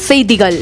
செய்திகள்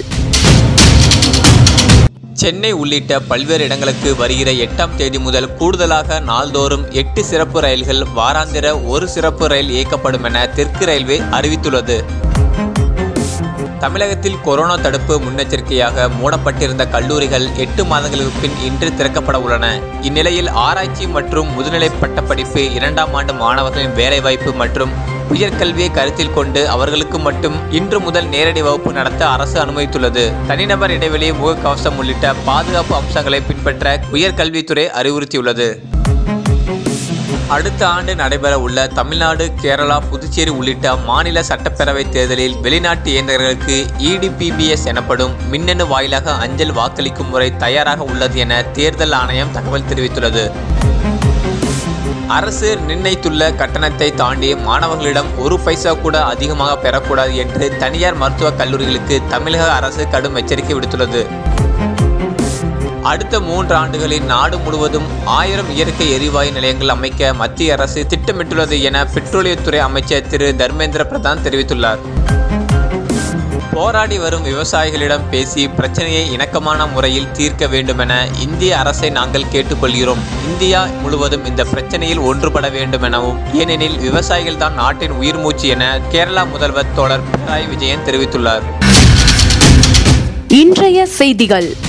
சென்னை உள்ளிட்ட பல்வேறு இடங்களுக்கு வருகிற எட்டாம் தேதி முதல் கூடுதலாக நாள்தோறும் எட்டு சிறப்பு ரயில்கள் வாராந்திர ஒரு சிறப்பு ரயில் இயக்கப்படும் என தெற்கு ரயில்வே அறிவித்துள்ளது தமிழகத்தில் கொரோனா தடுப்பு முன்னெச்சரிக்கையாக மூடப்பட்டிருந்த கல்லூரிகள் எட்டு மாதங்களுக்கு பின் இன்று திறக்கப்பட உள்ளன இந்நிலையில் ஆராய்ச்சி மற்றும் முதுநிலை பட்டப்படிப்பு இரண்டாம் ஆண்டு மாணவர்களின் வேலைவாய்ப்பு மற்றும் உயர்கல்வியை கருத்தில் கொண்டு அவர்களுக்கு மட்டும் இன்று முதல் நேரடி வகுப்பு நடத்த அரசு அனுமதித்துள்ளது தனிநபர் இடைவெளி முகக்கவசம் உள்ளிட்ட பாதுகாப்பு அம்சங்களை பின்பற்ற உயர்கல்வித்துறை அறிவுறுத்தியுள்ளது அடுத்த ஆண்டு நடைபெற உள்ள தமிழ்நாடு கேரளா புதுச்சேரி உள்ளிட்ட மாநில சட்டப்பேரவை தேர்தலில் வெளிநாட்டு இயந்திரங்களுக்கு இடிபிபிஎஸ் எனப்படும் மின்னணு வாயிலாக அஞ்சல் வாக்களிக்கும் முறை தயாராக உள்ளது என தேர்தல் ஆணையம் தகவல் தெரிவித்துள்ளது அரசு நிர்ணயித்துள்ள கட்டணத்தை தாண்டி மாணவர்களிடம் ஒரு பைசா கூட அதிகமாக பெறக்கூடாது என்று தனியார் மருத்துவக் கல்லூரிகளுக்கு தமிழக அரசு கடும் எச்சரிக்கை விடுத்துள்ளது அடுத்த மூன்று ஆண்டுகளில் நாடு முழுவதும் ஆயிரம் இயற்கை எரிவாயு நிலையங்கள் அமைக்க மத்திய அரசு திட்டமிட்டுள்ளது என பெட்ரோலியத்துறை அமைச்சர் திரு தர்மேந்திர பிரதான் தெரிவித்துள்ளார் போராடி வரும் விவசாயிகளிடம் பேசி பிரச்சனையை இணக்கமான முறையில் தீர்க்க வேண்டுமென இந்திய அரசை நாங்கள் கேட்டுக்கொள்கிறோம் இந்தியா முழுவதும் இந்த பிரச்சனையில் ஒன்றுபட வேண்டும் எனவும் ஏனெனில் விவசாயிகள் தான் நாட்டின் உயிர் மூச்சு என கேரளா முதல்வர் தோழர் பினராயி விஜயன் தெரிவித்துள்ளார் இன்றைய செய்திகள்